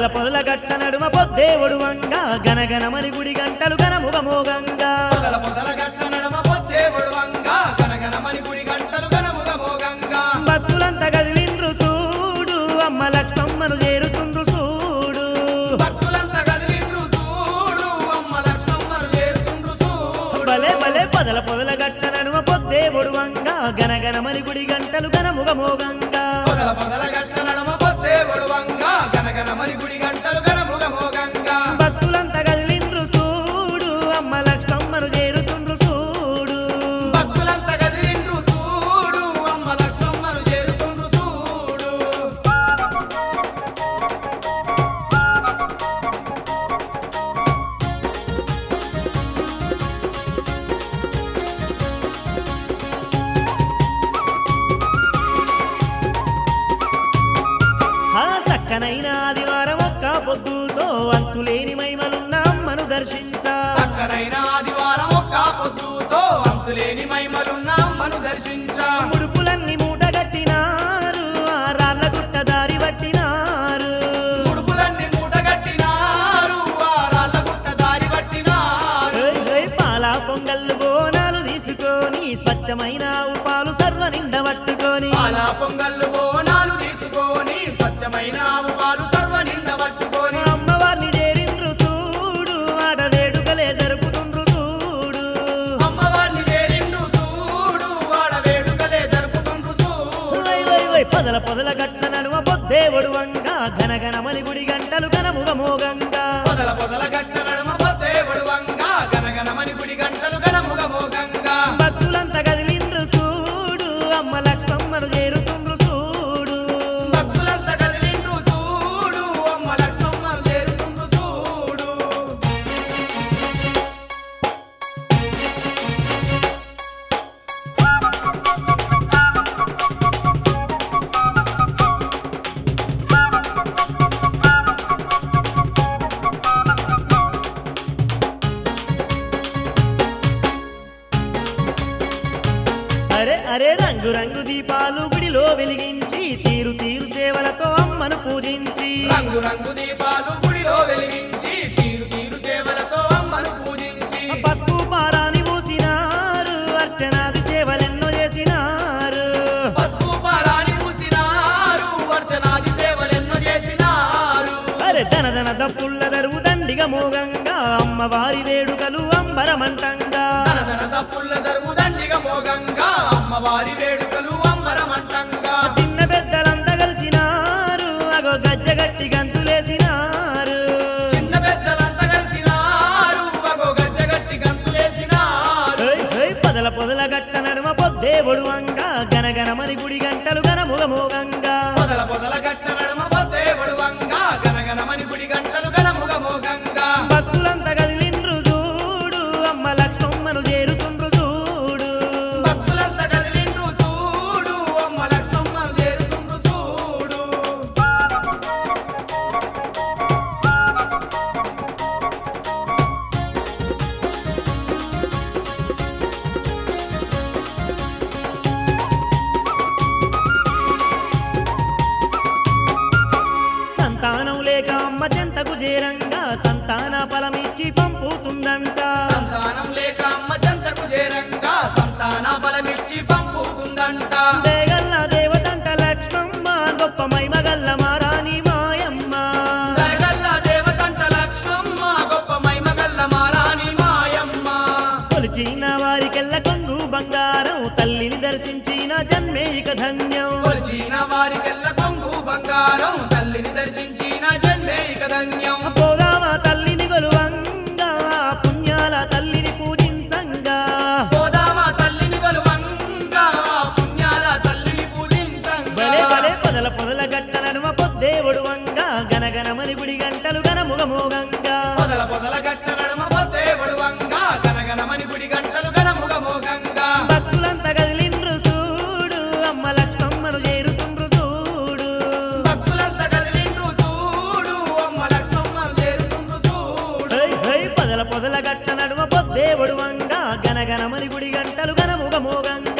పొదల గట్ట నడుమ పొద్దేవుడు వంగా గనగనమని గుడి గంటలు గనముగ మోగంగా పొదల పొదల గట్ల నడమ పొద్దేవుడు వంగ గనగనమని గుడి గంటలు గనముగ మోగంగా భక్తులంతా కదిలిండ్రు చూడు అమ్మ లక్ష్మమ్మను చేరుతుండ్రు చూడు భక్తులంతా కదిలిండ్రు చూడు అమ్మ లక్ష్మమ్మను చేరుతుండ్రు చూడు భలే భలే పొదల పొదల గట్ట నడుమ పొద్దేవుడు వంగా గనగనమని గుడి గంటలు గనముగ మోగంగా పొదల పొదల గట్ల నడమ పొద్దేవుడు వంగ గనగనమని గుడి గంటలు గనముగ మోగంగా భక్తులంతా కదిలిండ్రు చూడు అమ్మ లక్ష్మమ్మను చేరుతుండ్రు చూడు భక్తులంతా కదిలిండ్రు చూడు అమ్మ లక్ష్మమ్మను చేరుతుండ్రు చూడు ఆ సక్కనైన ఆదివారం ఒక్క పొద్దుతో అంతులేని మైమలున్న అమ్మను దర్శించా చక్కనైన ఆదివారం ఒక్క పొద్దుతో అంతులేని మైమలున్న అమ్మను దర్శించా ముడుపులన్నీ మూటగట్టినారు ఆ రాళ్ళ గుట్ట దారి పట్టినారు ముడుపులన్నీ మూటగట్టినారు వారాళ్ళ గుట్ట దారి పట్టినారు ఏయ్ ఏయ్ పాల పొంగళ్ళు బోనాలు తీసుకొని స్వచ్ఛమైన ఆవు పాలు సర్వ నిండ పట్టుకొని పాల పొంగళ్ళు బోనాలు తీసుకొని స్వచ్ఛమైన ఆవు పాలు సర్వ నిండ పట్టుకొని అమ్మవారిని చేరిండ్రు చూడు ఆడ వేడుకలే జరుపుతుండ్రు చూడు అమ్మవారిని చేరిండు చూడు వాడ వేడుకలే జరుపుతుండ్రు చూడు వై వై వై పొదల పొదల గట్ట నడుమ పొద్దేవుడు వంగా ఘనఘనమని గుడి గంటలు ఘనముగ మోగంగా పొదల పొదల గట్ట నడుమ పొద్దేవుడు వంగ గనగనమని గుడి గంటలు గనముగ మోగంగా భక్తులంతా కదిలిండ్రు చూడు అమ్మ లక్ష్మమ్మను చేరుతుండ్రు చూడు భక్తులంతా కదిలిండ్రు చూడు అమ్మ లక్ష్మమ్మను చేరుతుండ్రు చూడు అరే అరే రంగు రంగు దీపాలు గుడిలో వెలిగించి తీరు తీరు సేవలతో అమ్మను పూజించి రంగు రంగు దీపాలు గుడిలో వెలిగించి తీరు తీరు సేవలతో అమ్మను పూజించి పసుపు పారాని పూసినారు అర్చనాది సేవలెన్నో చేసినారు పసుపు పారాని పూసినారు అర్చనాది సేవలెన్నో చేసినారు అరే ధన ధన దప్పుల్ల దరువు దండిగా మోగంగా అమ్మవారి వేడుకలు అంబరమంటంగా తన తన తప్పుల దరువు దండిగా మోగంగా అమ్మవారి వేడుకలు అంబరమంటంగా చిన్న పెద్దలంతా కలిసినారు అగో గజ్జగట్టి గంతులేసినారు చిన్న పెద్దలంతా కలిసినారు అగో గజ్జగట్టి గంతులేసినారు ఏయ్ ఏయ్ పొదల పొదల గట్ట నడుమ పొద్దేవుడు వంగా గనగనమని గుడి గంటలు గనముగ మోగంగా పొదల పొదల గట్ట నడుమ పొద్దేవుడు వంగా గనగనమని గుడి గంటలు గనముగ మోగంగా భక్తులంతా కదిలిండ్రు చూడు అమ్మ లక్ష్మమ్మను చేరుతుండ్రు చూడు భక్తులంతా కదిలిండ్రు చూడు అమ్మ లక్ష్మమ్మను చేరుతుండ్రు చూడు సంతానం లేక అమ్మ చెంతకు చేరంగా సంతాన ఫలమిచ్చి పంపుతుందంట సంతానం లేక అమ్మ చెంతకు చేరంగా సంతాన బలమిచ్చి పంపుతుందంట దేగల్ల దేవతంట లక్ష్మమ్మ గొప్ప మైమగల్ల మారాని మాయమ్మ దయగల్ల దేవతంట లక్ష్మమ్మ గొప్ప మైమగల్ల మారాని మాయమ్మ కొలిచిన వారికెల్ల కొంగు బంగారం తల్లిని దర్శించిన జన్మే ఇక ధన్యం కొలిచిన వారికెల్ల కొంగు బంగారం తల్లిని దర్శించిన జన్మే ఇక ధన్యం పోదామా తల్లిని గొలువంగా పుణ్యాల తల్లిని పూజించంగా గోదామ తల్లిని కొలువంగా పుణ్యాల తల్లిని భలే పూజించంగా భలే పొదల పొదల గట్ట నడుమ పొద్దేవుడు వంగా గనగనమని గుడి గంటలు గనముగ మోగంగా పొదల పొదల గట్ట నడుమ పొద్దేవుడు వంగా గనగనమని గుడి గంటలు గనముగ మోగంగా భక్తులంతా కదిలిండ్రు చూడు అమ్మ లక్ష్మమ్మను చేరుతుండ్రు చూడు భక్తులంతా కదిలిండ్రు చూడు అమ్మ లక్ష్మమ్మను చేరుతుండ్రు చూడు హై హై పొదల పొదల గట్ట నడుమ పొద్దేవుడు వంగా గనగనమని గుడి గంటలు గనముగ మోగంగా